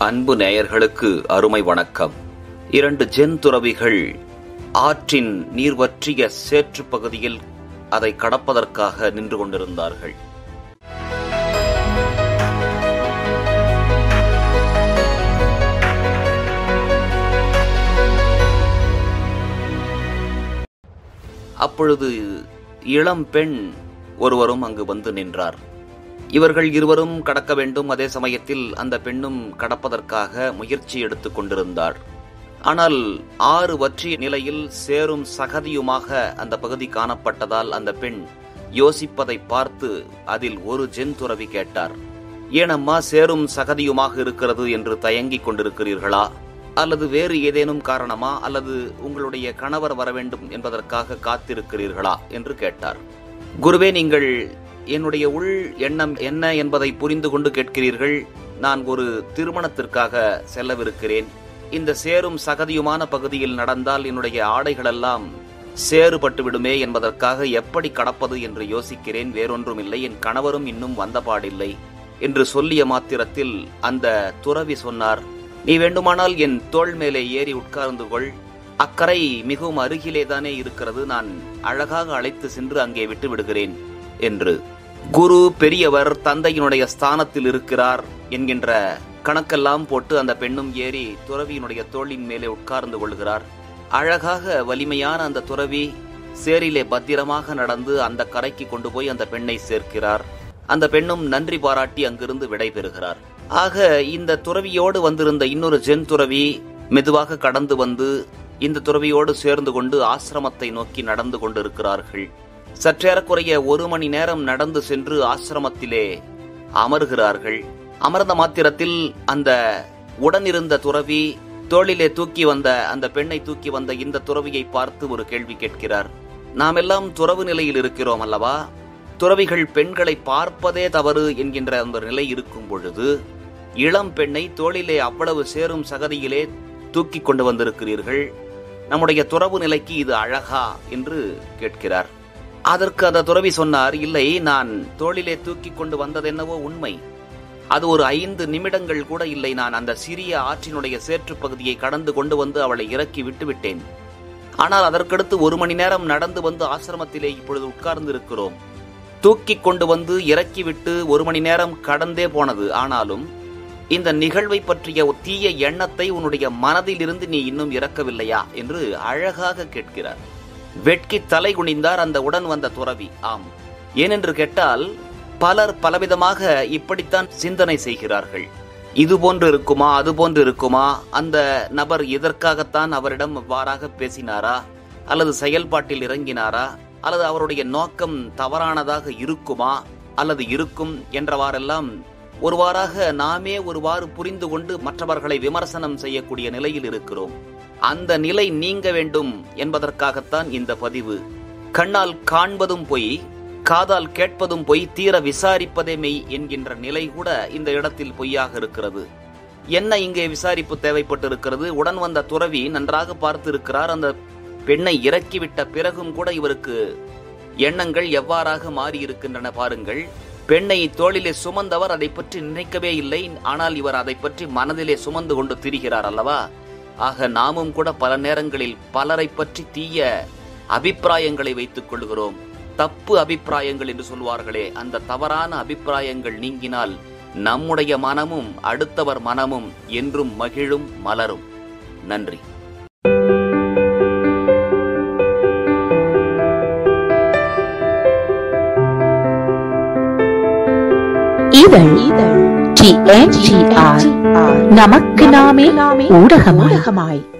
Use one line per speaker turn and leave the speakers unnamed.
அன்பு நேயர்களுக்கு அருமை வணக்கம் இரண்டு ஜென் துறவிகள் ஆற்றின் நீர் வற்றிய சேற்று பகுதியில் அதை கடப்பதற்காக நின்று கொண்டிருந்தார்கள் அப்பொழுது இளம் பெண் ஒருவரும் அங்கு வந்து நின்றார் இவர்கள் இருவரும் கடக்க வேண்டும் அதே சமயத்தில் அந்த பெண்ணும் கடப்பதற்காக முயற்சி எடுத்துக் கொண்டிருந்தார் ஆனால் ஆறு வற்றிய நிலையில் சேரும் சகதியுமாக அந்த பகுதி காணப்பட்டதால் அந்த பெண் யோசிப்பதை பார்த்து அதில் ஒரு ஜென் துறவி கேட்டார் ஏனம்மா சேரும் சகதியுமாக இருக்கிறது என்று தயங்கிக் கொண்டிருக்கிறீர்களா அல்லது வேறு ஏதேனும் காரணமா அல்லது உங்களுடைய கணவர் வர வேண்டும் என்பதற்காக காத்திருக்கிறீர்களா என்று கேட்டார் குருவே நீங்கள் என்னுடைய உள் எண்ணம் என்ன என்பதை புரிந்து கொண்டு கேட்கிறீர்கள் நான் ஒரு திருமணத்திற்காக செல்லவிருக்கிறேன் இந்த சேரும் சகதியுமான பகுதியில் நடந்தால் என்னுடைய ஆடைகளெல்லாம் சேறுபட்டு விடுமே என்பதற்காக எப்படி கடப்பது என்று யோசிக்கிறேன் வேறொன்றுமில்லை என் கணவரும் இன்னும் வந்தபாடில்லை என்று சொல்லிய மாத்திரத்தில் அந்த துறவி சொன்னார் நீ வேண்டுமானால் என் தோள் மேலே ஏறி உட்கார்ந்து கொள் அக்கரை மிகவும் அருகிலேதானே இருக்கிறது நான் அழகாக அழைத்து சென்று அங்கே விட்டு விடுகிறேன் என்று குரு பெரியவர் தந்தையினுடைய ஸ்தானத்தில் இருக்கிறார் என்கின்ற கணக்கெல்லாம் போட்டு அந்த பெண்ணும் ஏறி துறவியினுடைய தோளின் மேலே உட்கார்ந்து கொள்கிறார் அழகாக வலிமையான அந்த துறவி சேரிலே பத்திரமாக நடந்து அந்த கரைக்கு கொண்டு போய் அந்த பெண்ணை சேர்க்கிறார் அந்த பெண்ணும் நன்றி பாராட்டி அங்கிருந்து விடைபெறுகிறார் ஆக இந்த துறவியோடு வந்திருந்த இன்னொரு ஜென் துறவி மெதுவாக கடந்து வந்து இந்த துறவியோடு சேர்ந்து கொண்டு ஆசிரமத்தை நோக்கி நடந்து கொண்டிருக்கிறார்கள் சற்றேறக்குறைய ஒரு மணி நேரம் நடந்து சென்று ஆசிரமத்திலே அமர்கிறார்கள் அமர்ந்த மாத்திரத்தில் அந்த உடனிருந்த துறவி தோளிலே தூக்கி வந்த அந்த பெண்ணை தூக்கி வந்த இந்த துறவியை பார்த்து ஒரு கேள்வி கேட்கிறார் நாம் எல்லாம் துறவு நிலையில் இருக்கிறோம் அல்லவா துறவிகள் பெண்களை பார்ப்பதே தவறு என்கின்ற அந்த நிலை இருக்கும் பொழுது இளம் பெண்ணை தோளிலே அவ்வளவு சேரும் சகதியிலே தூக்கி கொண்டு வந்திருக்கிறீர்கள் நம்முடைய துறவு நிலைக்கு இது அழகா என்று கேட்கிறார் அதற்கு அந்த துறவி சொன்னார் இல்லை நான் தோளிலே தூக்கி கொண்டு வந்ததென்னவோ உண்மை அது ஒரு ஐந்து நிமிடங்கள் கூட இல்லை நான் அந்த சிறிய ஆற்றினுடைய சேற்று பகுதியை கடந்து கொண்டு வந்து அவளை இறக்கி விட்டுவிட்டேன் ஆனால் அதற்கடுத்து ஒரு மணி நேரம் நடந்து வந்து ஆசிரமத்திலே இப்பொழுது உட்கார்ந்து இருக்கிறோம் தூக்கி கொண்டு வந்து இறக்கிவிட்டு ஒரு மணி நேரம் கடந்தே போனது ஆனாலும் இந்த நிகழ்வை பற்றிய தீய எண்ணத்தை உன்னுடைய மனதிலிருந்து நீ இன்னும் இறக்கவில்லையா என்று அழகாக கேட்கிறார் வெட்கி தலை குனிந்தார் அந்த உடன் வந்த துறவி ஆம் ஏனென்று கேட்டால் பலர் பலவிதமாக இப்படித்தான் சிந்தனை செய்கிறார்கள் இது போன்று இருக்குமா அது போன்று இருக்குமா அந்த நபர் இதற்காகத்தான் அவரிடம் அவ்வாறாக பேசினாரா அல்லது செயல்பாட்டில் இறங்கினாரா அல்லது அவருடைய நோக்கம் தவறானதாக இருக்குமா அல்லது இருக்கும் என்றவாறெல்லாம் ஒருவாறாக நாமே ஒருவாறு புரிந்து கொண்டு மற்றவர்களை விமர்சனம் செய்யக்கூடிய நிலையில் இருக்கிறோம் அந்த நிலை நீங்க வேண்டும் என்பதற்காகத்தான் இந்த பதிவு கண்ணால் காண்பதும் பொய் காதால் கேட்பதும் பொய் தீர விசாரிப்பதே மெய் என்கின்ற நிலை கூட இந்த இடத்தில் பொய்யாக இருக்கிறது என்ன இங்கே விசாரிப்பு தேவைப்பட்டு இருக்கிறது உடன் வந்த துறவி நன்றாக பார்த்து இருக்கிறார் அந்த பெண்ணை இறக்கிவிட்ட பிறகும் கூட இவருக்கு எண்ணங்கள் எவ்வாறாக மாறி இருக்கின்றன பாருங்கள் பெண்ணை தோளிலே சுமந்தவர் அதை பற்றி நினைக்கவே இல்லை ஆனால் இவர் அதை பற்றி மனதிலே சுமந்து கொண்டு திரிகிறார் அல்லவா ஆக நாமும் கூட பல நேரங்களில் பலரை பற்றி தீய அபிப்பிராயங்களை வைத்துக் கொள்கிறோம் தப்பு அபிப்பிராயங்கள் என்று சொல்வார்களே அந்த தவறான அபிப்பிராயங்கள் நீங்கினால் நம்முடைய மனமும் அடுத்தவர் மனமும் என்றும் மகிழும் மலரும் நன்றி
இதழ் டி நமக்கு நாமே ஊடகமாய்